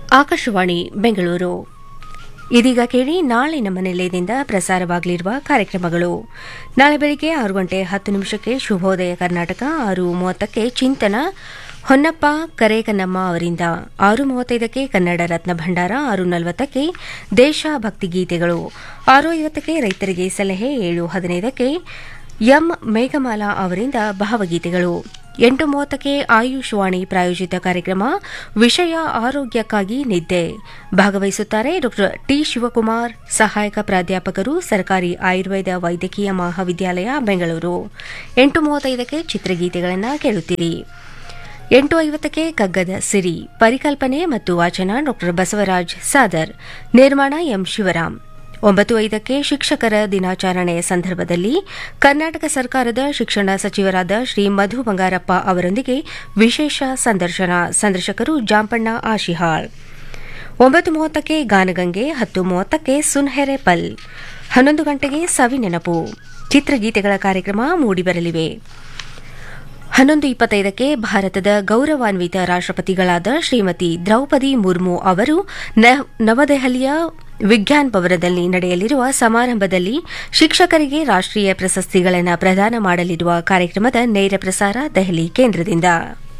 ಆಕಾಶವಾಣಿ ಬೆಂಗಳೂರು ಇದೀಗ ಕೇಳಿ ನಾಳೆ ನಮ್ಮ ನಿಲಯದಿಂದ ಪ್ರಸಾರವಾಗಲಿರುವ ಕಾರ್ಯಕ್ರಮಗಳು ನಾಳೆ ಬೆಳಿಗ್ಗೆ ಆರು ಗಂಟೆ ಹತ್ತು ನಿಮಿಷಕ್ಕೆ ಶುಭೋದಯ ಕರ್ನಾಟಕ ಆರು ಮೂವತ್ತಕ್ಕೆ ಚಿಂತನ ಹೊನ್ನಪ್ಪ ಕರೇಕನ್ನಮ್ಮ ಅವರಿಂದ ಆರು ಮೂವತ್ತೈದಕ್ಕೆ ಕನ್ನಡ ರತ್ನ ಭಂಡಾರ ಆರು ನಲವತ್ತಕ್ಕೆ ದೇಶಭಕ್ತಿ ಗೀತೆಗಳು ಆರು ಐವತ್ತಕ್ಕೆ ರೈತರಿಗೆ ಸಲಹೆ ಏಳು ಹದಿನೈದಕ್ಕೆ ಎಂ ಮೇಘಮಾಲಾ ಅವರಿಂದ ಭಾವಗೀತೆಗಳು ಎಂಟು ಮೂವತ್ತಕ್ಕೆ ಆಯುಷ್ ವಾಣಿ ಪ್ರಾಯೋಜಿತ ಕಾರ್ಯಕ್ರಮ ವಿಷಯ ಆರೋಗ್ಯಕ್ಕಾಗಿ ನಿದ್ದೆ ಭಾಗವಹಿಸುತ್ತಾರೆ ಡಾ ಟಿ ಶಿವಕುಮಾರ್ ಸಹಾಯಕ ಪ್ರಾಧ್ಯಾಪಕರು ಸರ್ಕಾರಿ ಆಯುರ್ವೇದ ವೈದ್ಯಕೀಯ ಮಹಾವಿದ್ಯಾಲಯ ಬೆಂಗಳೂರು ಎಂಟು ಮೂವತ್ತೈದಕ್ಕೆ ಚಿತ್ರಗೀತೆಗಳನ್ನು ಕೇಳುತ್ತೀರಿ ಎಂಟು ಐವತ್ತಕ್ಕೆ ಕಗ್ಗದ ಸಿರಿ ಪರಿಕಲ್ಪನೆ ಮತ್ತು ವಾಚನ ಡಾ ಬಸವರಾಜ್ ಸಾದರ್ ನಿರ್ಮಾಣ ಎಂ ಶಿವರಾಮ್ ಒಂಬತ್ತು ಐದಕ್ಕೆ ಶಿಕ್ಷಕರ ದಿನಾಚರಣೆಯ ಸಂದರ್ಭದಲ್ಲಿ ಕರ್ನಾಟಕ ಸರ್ಕಾರದ ಶಿಕ್ಷಣ ಸಚಿವರಾದ ಶ್ರೀ ಮಧು ಬಂಗಾರಪ್ಪ ಅವರೊಂದಿಗೆ ವಿಶೇಷ ಸಂದರ್ಶನ ಸಂದರ್ಶಕರು ಜಾಂಪಣ್ಣ ಆಶಿಹಾಳ್ ಒಂಬತ್ತು ಮೂವತ್ತಕ್ಕೆ ಗಾನಗಂಗೆ ಹತ್ತು ಮೂವತ್ತಕ್ಕೆ ಸುನ್ಹೆರೆ ಪಲ್ ಹನ್ನೊಂದು ಗಂಟೆಗೆ ಸವಿ ನೆನಪು ಚಿತ್ರಗೀತೆಗಳ ಕಾರ್ಯಕ್ರಮ ಮೂಡಿಬರಲಿವೆ ಹನ್ನೊಂದು ಇಪ್ಪತ್ತೈದಕ್ಕೆ ಭಾರತದ ಗೌರವಾನ್ವಿತ ರಾಷ್ಟ್ರಪತಿಗಳಾದ ಶ್ರೀಮತಿ ದ್ರೌಪದಿ ಮುರ್ಮು ಅವರು ನವದೆಹಲಿಯ ವಿಜ್ಞಾನ್ ಭವನದಲ್ಲಿ ನಡೆಯಲಿರುವ ಸಮಾರಂಭದಲ್ಲಿ ಶಿಕ್ಷಕರಿಗೆ ರಾಷ್ಟ್ರೀಯ ಪ್ರಶಸ್ತಿಗಳನ್ನು ಪ್ರದಾನ ಮಾಡಲಿರುವ ಕಾರ್ಯಕ್ರಮದ ನೇರ ಪ್ರಸಾರ ದೆಹಲಿ ಕೇಂದ್ರದಿಂದ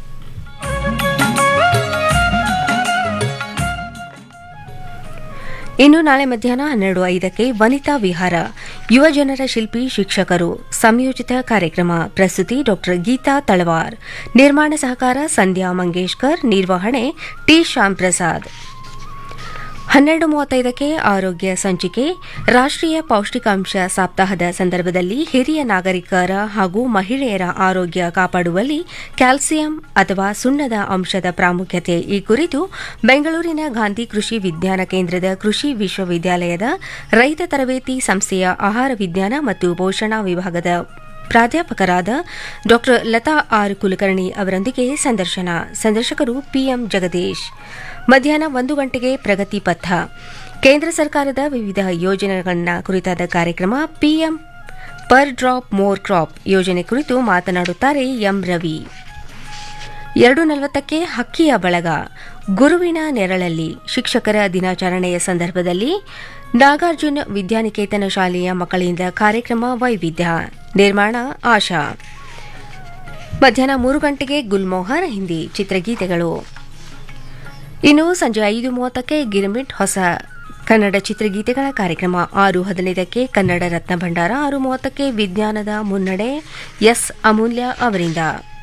ಇನ್ನು ನಾಳೆ ಮಧ್ಯಾಹ್ನ ಹನ್ನೆರಡು ಐದಕ್ಕೆ ವನಿತಾ ವಿಹಾರ ಯುವ ಜನರ ಶಿಲ್ಪಿ ಶಿಕ್ಷಕರು ಸಂಯೋಜಿತ ಕಾರ್ಯಕ್ರಮ ಪ್ರಸ್ತುತಿ ಡಾ ಗೀತಾ ತಳವಾರ್ ನಿರ್ಮಾಣ ಸಹಕಾರ ಸಂಧ್ಯಾ ಮಂಗೇಶ್ಕರ್ ನಿರ್ವಹಣೆ ಟಿ ಶ್ಯಾಮ್ ಪ್ರಸಾದ್ ಹನ್ನೆರಡು ಮೂವತ್ತೈದಕ್ಕೆ ಆರೋಗ್ಯ ಸಂಚಿಕೆ ರಾಷ್ಟ್ರೀಯ ಪೌಷ್ಟಿಕಾಂಶ ಸಪ್ತಾಹದ ಸಂದರ್ಭದಲ್ಲಿ ಹಿರಿಯ ನಾಗರಿಕರ ಹಾಗೂ ಮಹಿಳೆಯರ ಆರೋಗ್ಯ ಕಾಪಾಡುವಲ್ಲಿ ಕ್ಯಾಲ್ಸಿಯಂ ಅಥವಾ ಸುಣ್ಣದ ಅಂಶದ ಪ್ರಾಮುಖ್ಯತೆ ಈ ಕುರಿತು ಬೆಂಗಳೂರಿನ ಗಾಂಧಿ ಕೃಷಿ ವಿಜ್ಞಾನ ಕೇಂದ್ರದ ಕೃಷಿ ವಿಶ್ವವಿದ್ಯಾಲಯದ ರೈತ ತರಬೇತಿ ಸಂಸ್ಥೆಯ ಆಹಾರ ವಿಜ್ಞಾನ ಮತ್ತು ಪೋಷಣಾ ವಿಭಾಗದ ಪ್ರಾಧ್ಯಾಪಕರಾದ ಡಾ ಲತಾ ಆರ್ ಕುಲಕರ್ಣಿ ಅವರೊಂದಿಗೆ ಸಂದರ್ಶನ ಸಂದರ್ಶಕರು ಪಿಎಂ ಜಗದೀಶ್ ಮಧ್ಯಾಹ್ನ ಒಂದು ಗಂಟೆಗೆ ಪ್ರಗತಿ ಪಥ ಕೇಂದ್ರ ಸರ್ಕಾರದ ವಿವಿಧ ಯೋಜನೆಗಳನ್ನ ಕುರಿತಾದ ಕಾರ್ಯಕ್ರಮ PM per drop more crop ಯೋಜನೆ ಕುರಿತು ಮಾತನಾಡುತ್ತಾರೆ ಎಂ ರವಿ ಎರಡು ನಲವತ್ತಕ್ಕೆ ಹಕ್ಕಿಯ ಬಳಗ ಗುರುವಿನ ನೆರಳಲ್ಲಿ ಶಿಕ್ಷಕರ ದಿನಾಚರಣೆಯ ಸಂದರ್ಭದಲ್ಲಿ ನಾಗಾರ್ಜುನ ವಿದ್ಯಾನಿಕೇತನ ಶಾಲೆಯ ಮಕ್ಕಳಿಂದ ಕಾರ್ಯಕ್ರಮ ವೈವಿಧ್ಯ ನಿರ್ಮಾಣ ಆಶಾ ಮಧ್ಯಾಹ್ನ ಮೂರು ಗಂಟೆಗೆ ಗುಲ್ಮೋಹರ್ ಹಿಂದಿ ಚಿತ್ರಗೀತೆಗಳು ಇನ್ನು ಸಂಜೆ ಐದು ಮೂವತ್ತಕ್ಕೆ ಗಿರ್ಮಿಟ್ ಹೊಸ ಕನ್ನಡ ಚಿತ್ರಗೀತೆಗಳ ಕಾರ್ಯಕ್ರಮ ಆರು ಹದಿನೈದಕ್ಕೆ ಕನ್ನಡ ರತ್ನ ಭಂಡಾರ ಆರು ಮೂವತ್ತಕ್ಕೆ ವಿಜ್ಞಾನದ ಮುನ್ನಡೆ ಎಸ್ ಅಮೂಲ್ಯ ಅವರಿಂದ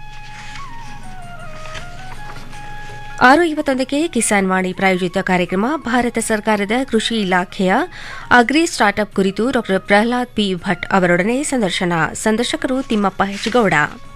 ಆರು ಐವತ್ತೊಂದಕ್ಕೆ ಕಿಸಾನ್ ವಾಣಿ ಪ್ರಾಯೋಜಿತ ಕಾರ್ಯಕ್ರಮ ಭಾರತ ಸರ್ಕಾರದ ಕೃಷಿ ಇಲಾಖೆಯ ಅಗ್ರಿ ಸ್ಟಾರ್ಟ್ಅಪ್ ಕುರಿತು ಡಾ ಪ್ರಹ್ಲಾದ್ ಪಿ ಭಟ್ ಅವರೊಡನೆ ಸಂದರ್ಶನ ಸಂದರ್ಶಕರು ತಿಮ್ಮಪ್ಪ ಹೆಚ್ಗೌಡ